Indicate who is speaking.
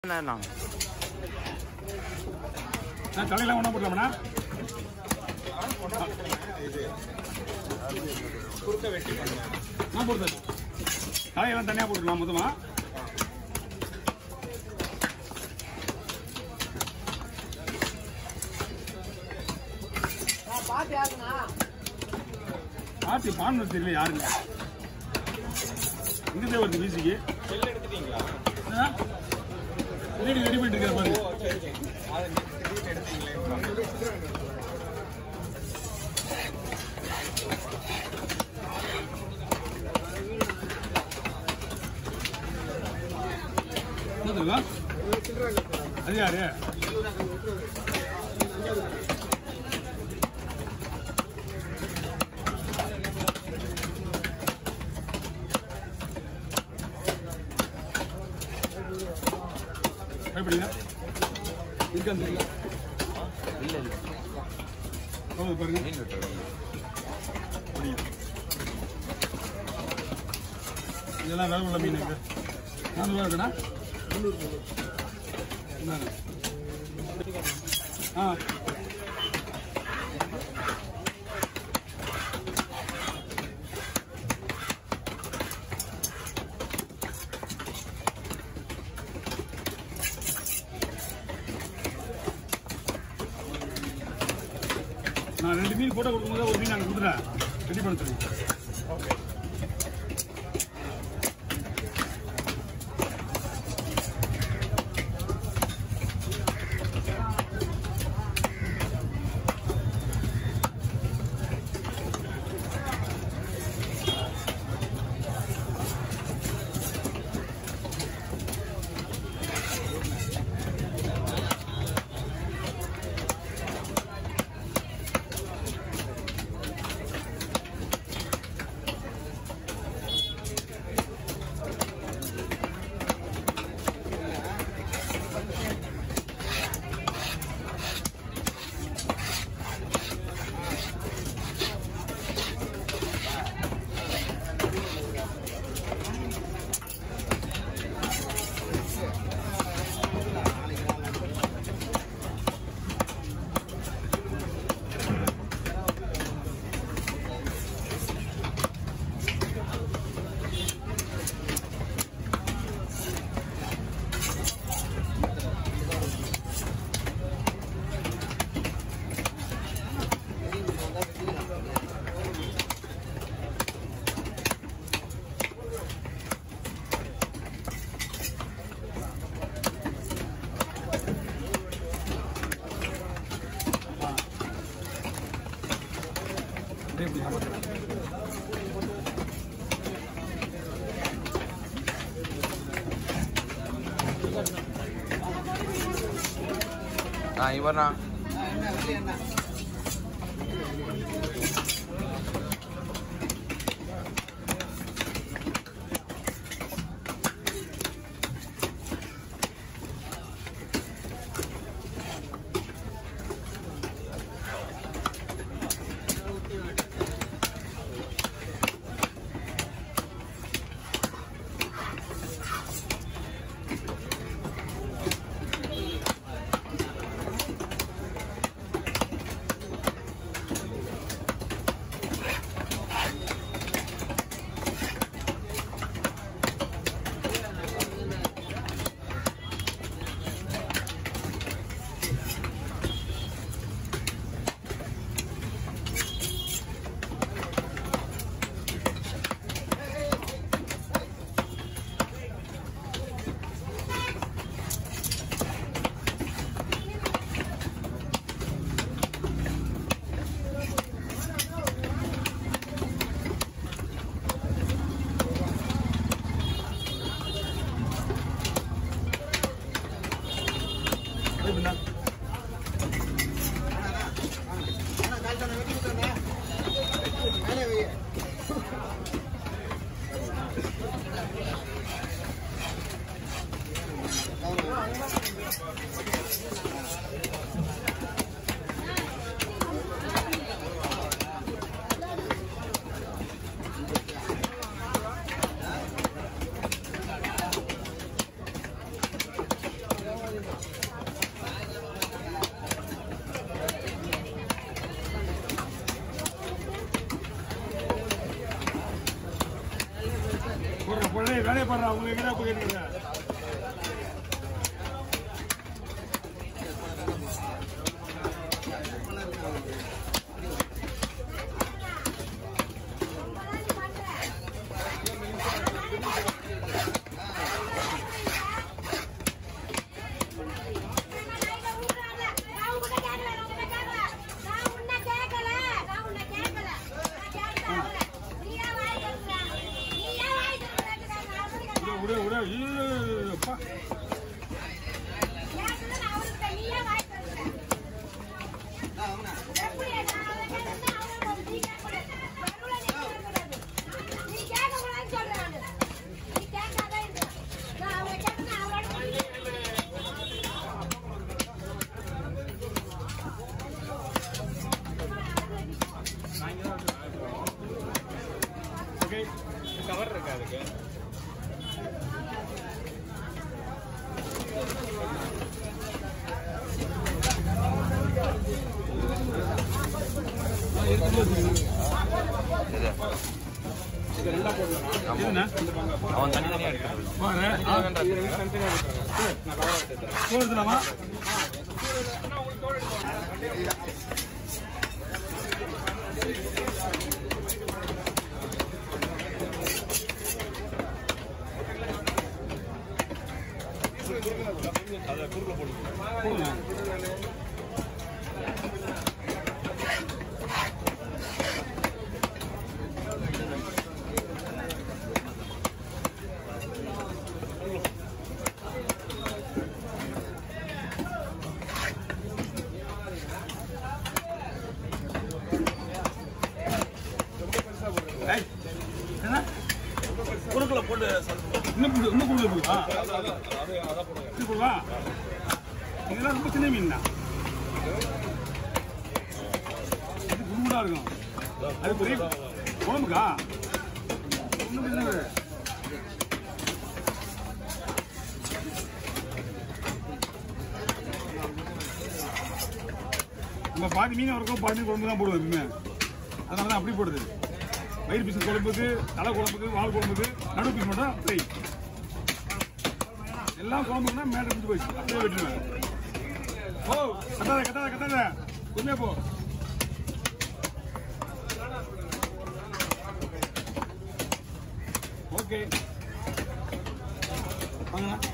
Speaker 1: என்னண்ணா
Speaker 2: நான் தலையெல்லாம் ஒன்றா போடலாமண்ணா நான் போடுறது தலையெல்லாம் தனியாக போட்டுக்கலாம் மொத்தமா பாட்டி பான்னு தெரியல யாருங்க இங்கே வருது மியூசிக்கு ரெடி ரெடி பண்ணிட்டு இருக்கிற பாருங்க என்ன தெரியுமா? அது யாரு பயப்படுங்க இருக்கான்னு தெரியல
Speaker 1: இல்ல இல்ல
Speaker 2: போகுது பாருங்க
Speaker 1: மீன் விட்டுருவோம்
Speaker 2: புரியுது. இதெல்லாம் வேலை உள்ள மீன் இருக்கு நானூறுவா இருக்குண்ணா இந்தாங்க. ஆ நான் ரெண்டு மீன் போட்டோ கொடுக்கும்போது ஒரு மீன் நாங்கள் கொடுத்துறேன் ரெடி பண்ண சொல்லி அப்படியே இப்படி அமர்த்தலாம்.
Speaker 1: ஆ இவர்ண்ணா
Speaker 2: அப்படியே இப்படிண்ணா. பாரு அவங்க எங்கடா போய் கேட்டுக்கிறேன் விட விட அப்பா ஓகே
Speaker 3: கவர் இருக்கா அதுக்கு
Speaker 1: இது
Speaker 2: இதுண்ணா
Speaker 1: அவன் தனித்தனியா எடுக்கிறான்
Speaker 2: பாரு போடுறதுலாமா போடுங்க ஏய், என்ன?
Speaker 3: குறுக்குல போட்டு
Speaker 2: இன்னும் குடு- இன்னும் குடுக்க போகுதா? இது போடுவா? இதெல்லாம் ரொம்ப சின்ன மீன் தான். இது குடுகுடா இருக்கும். அது பெரிய குழம்புக்கா? ஒண்ணும் பிரச்சனை இல்லை. நம்ம பாதி மீன் வரைக்கும் பாதி மீன் குழம்பு தான் போடுவோம் எப்பவுமே அதனால தான் அப்படி போடுது வயிறு பீஸ் குழம்புக்கு தலை குழம்புக்கு வால் குழம்புக்கு நடு பீஸ் மட்டும் ஃப்ரை எல்லாம் குழம்புக்குன்னா மேலே பிடிச்சி போயிடுச்சு அப்படியே வெட்டுவேன் ஓ கட்டாத கட்டாத கட்டாத உண்மையா போ ஓகே வாங்கண்ணா